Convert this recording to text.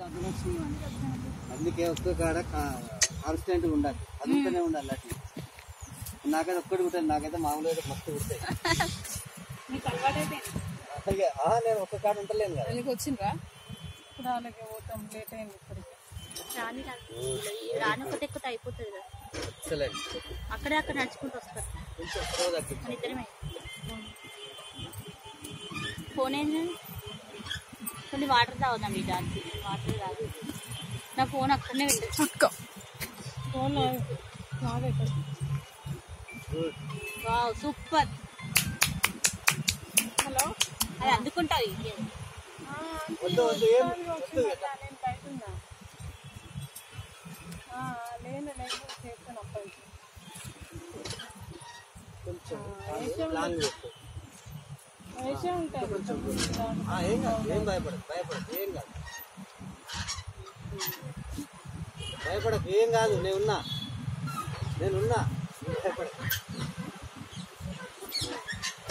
అందుకే ఒక్క కాడ కాన్స్టెంట్ ఉండాలి అందుకనే ఉండాలి అట్లా నాకైతే ఒక్కటి కుట్టాను నాకైతే మామూలుగా అయితే మస్తు కుడతాయి మీకు అలవాటైతే అలాగే ఆ, నేను ఒక్క కాడ ఉంటలేను కదా ఎందుకు వచ్చిండ్రా ఇప్పుడు అలాగే పోతాం లేట్ అయింది ఇప్పటికి రాని రానుకోతే ఎక్కువ అయిపోతుంది కదా ఎక్సలెంట్ అక్కడే అక్కడ నడుచుకుంటూ వస్తారు కొంచెం స్లో తగ్గించు. మన ఇద్దరమే ఫోన్ ఏంది కొన్ని వాటర్ తాగుదాం ఈ దానికి వాటర్ తాగు నా ఫోన్ అక్కడనే పెట్టచ్చు చుట్టుకో ఫోన్ నాదే ఇక్కడ గుడ్ వావ్ సూపర్ హలో అది అందుకుంటావు వద్దు వద్దు ఏం వద్దు నేను బయట ఉన్నా ఆ, లేను లేను చేస్తాను అప్పటికి కొంచెం లాంగ్ పెట్టు వేసే ఉంటాయి ఆ, ఏం కాదు ఏం భయపడదు భయపడదు ఏం కాదు భయపడకు ఏం కాదు నేనున్నా నేనున్నా భయపడకు